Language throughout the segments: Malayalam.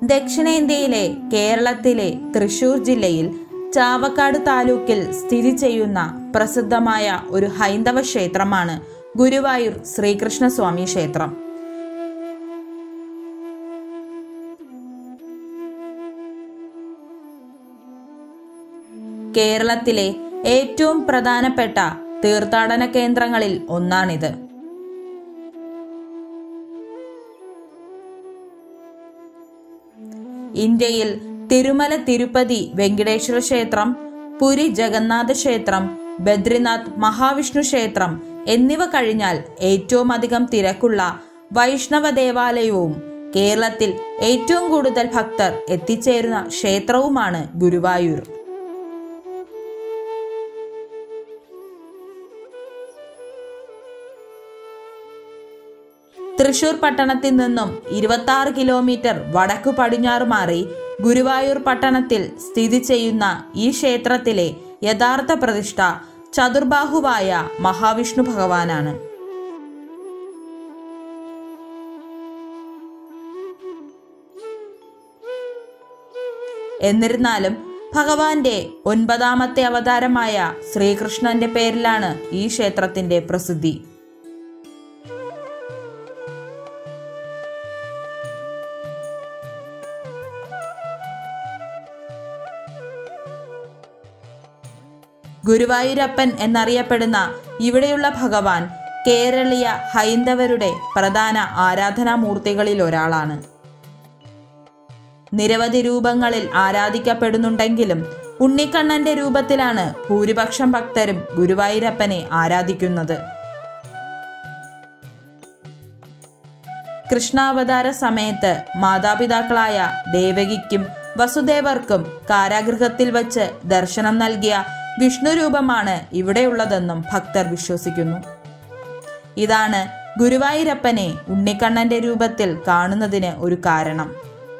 ദക്ഷിണേന്ത്യയിലെ കേരളത്തിലെ തൃശൂർ ജില്ലയിൽ ചാവക്കാട് താലൂക്കിൽ സ്ഥിതി ചെയ്യുന്ന പ്രസിദ്ധമായ ഒരു ഹൈന്ദവ ക്ഷേത്രമാണ് ഗുരുവായൂർ ശ്രീകൃഷ്ണസ്വാമി ക്ഷേത്രം കേരളത്തിലെ ഏറ്റവും പ്രധാനപ്പെട്ട തീർത്ഥാടന കേന്ദ്രങ്ങളിൽ ഒന്നാണിത് ഇന്ത്യയിൽ തിരുമല തിരുപ്പതി വെങ്കടേശ്വര ക്ഷേത്രം പുരി ജഗന്നാഥ ക്ഷേത്രം ബദ്രിനാഥ് മഹാവിഷ്ണു ക്ഷേത്രം എന്നിവ കഴിഞ്ഞാൽ ഏറ്റവും അധികം തിരക്കുള്ള വൈഷ്ണവ ദേവാലയവും കേരളത്തിൽ ഏറ്റവും കൂടുതൽ ഭക്തർ എത്തിച്ചേരുന്ന ക്ഷേത്രവുമാണ് ഗുരുവായൂർ തൃശൂർ പട്ടണത്തിൽ നിന്നും ഇരുപത്തി ആറ് കിലോമീറ്റർ വടക്കു പടിഞ്ഞാറ് മാറി ഗുരുവായൂർ പട്ടണത്തിൽ സ്ഥിതി ചെയ്യുന്ന ഈ ക്ഷേത്രത്തിലെ യഥാർത്ഥ പ്രതിഷ്ഠ ചതുർബാഹുവായ മഹാവിഷ്ണു ഭഗവാനാണ് എന്നിരുന്നാലും ഭഗവാന്റെ ഒൻപതാമത്തെ അവതാരമായ ശ്രീകൃഷ്ണന്റെ പേരിലാണ് ഈ ക്ഷേത്രത്തിന്റെ പ്രസിദ്ധി ഗുരുവായൂരപ്പൻ എന്നറിയപ്പെടുന്ന ഇവിടെയുള്ള ഭഗവാൻ കേരളീയ ഹൈന്ദവരുടെ പ്രധാന ആരാധനാമൂർത്തികളിൽ ഒരാളാണ് നിരവധി രൂപങ്ങളിൽ ആരാധിക്കപ്പെടുന്നുണ്ടെങ്കിലും ഉണ്ണിക്കണ്ണന്റെ രൂപത്തിലാണ് ഭൂരിപക്ഷം ഭക്തരും ഗുരുവായൂരപ്പനെ ആരാധിക്കുന്നത് കൃഷ്ണാവതാര സമയത്ത് മാതാപിതാക്കളായ ദേവകിക്കും വസുദേവർക്കും കാരാഗൃഹത്തിൽ വച്ച് ദർശനം നൽകിയ വിഷ്ണു രൂപമാണ് ഇവിടെയുള്ളതെന്നും ഭക്തർ വിശ്വസിക്കുന്നു ഇതാണ് ഗുരുവായൂരപ്പനെ ഉണ്ണിക്കണ്ണന്റെ രൂപത്തിൽ കാണുന്നതിന് ഒരു കാരണം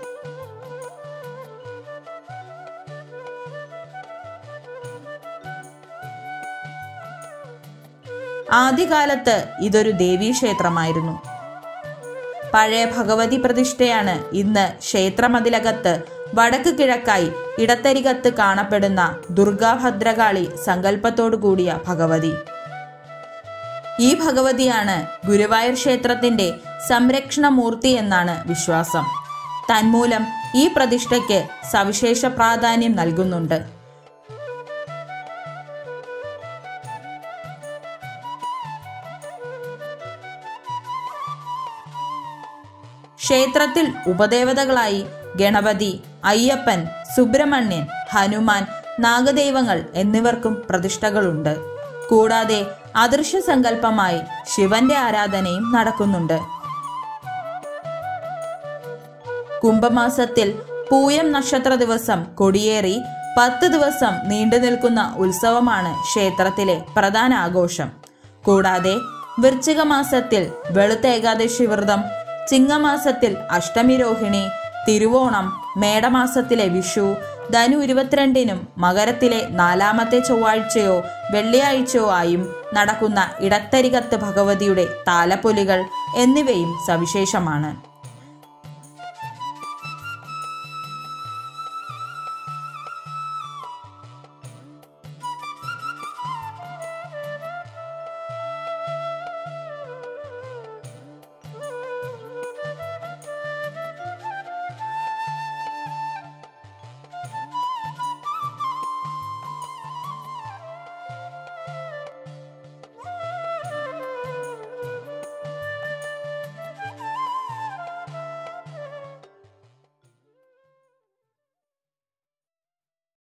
ആദ്യകാലത്ത് ഇതൊരു ദേവീക്ഷേത്രമായിരുന്നു പഴയ ഭഗവതി പ്രതിഷ്ഠയാണ് ഇന്ന് ക്ഷേത്രമതിലകത്ത് വടക്ക് കിഴക്കായി ഇടത്തരികത്ത് കാണപ്പെടുന്ന ദുർഗാഭദ്രകാളി സങ്കല്പത്തോടു കൂടിയ ഭഗവതി ഈ ഭഗവതിയാണ് ഗുരുവായൂർ ക്ഷേത്രത്തിന്റെ സംരക്ഷണമൂർത്തി എന്നാണ് വിശ്വാസം തന്മൂലം ഈ പ്രതിഷ്ഠയ്ക്ക് സവിശേഷ പ്രാധാന്യം നൽകുന്നുണ്ട് ക്ഷേത്രത്തിൽ ഉപദേവതകളായി ഗണപതി അയ്യപ്പൻ സുബ്രഹ്മണ്യൻ ഹനുമാൻ നാഗദൈവങ്ങൾ എന്നിവർക്കും പ്രതിഷ്ഠകളുണ്ട് കൂടാതെ അദൃശ്യ സങ്കല്പമായി ശിവന്റെ ആരാധനയും നടക്കുന്നുണ്ട് കുംഭമാസത്തിൽ പൂയം നക്ഷത്ര ദിവസം കൊടിയേറി പത്ത് ദിവസം നീണ്ടു നിൽക്കുന്ന ഉത്സവമാണ് ക്ഷേത്രത്തിലെ പ്രധാന ആഘോഷം കൂടാതെ വൃശ്ചിക മാസത്തിൽ വെളുത്ത ഏകാദശി വ്രതം ചിങ്ങമാസത്തിൽ അഷ്ടമി രോഹിണി തിരുവോണം മേടമാസത്തിലെ വിഷു ധനു ഇരുപത്തിരണ്ടിനും മകരത്തിലെ നാലാമത്തെ ചൊവ്വാഴ്ചയോ വെള്ളിയാഴ്ചയോ ആയും നടക്കുന്ന ഇടത്തരികത്ത് ഭഗവതിയുടെ താലപ്പൊലികൾ എന്നിവയും സവിശേഷമാണ്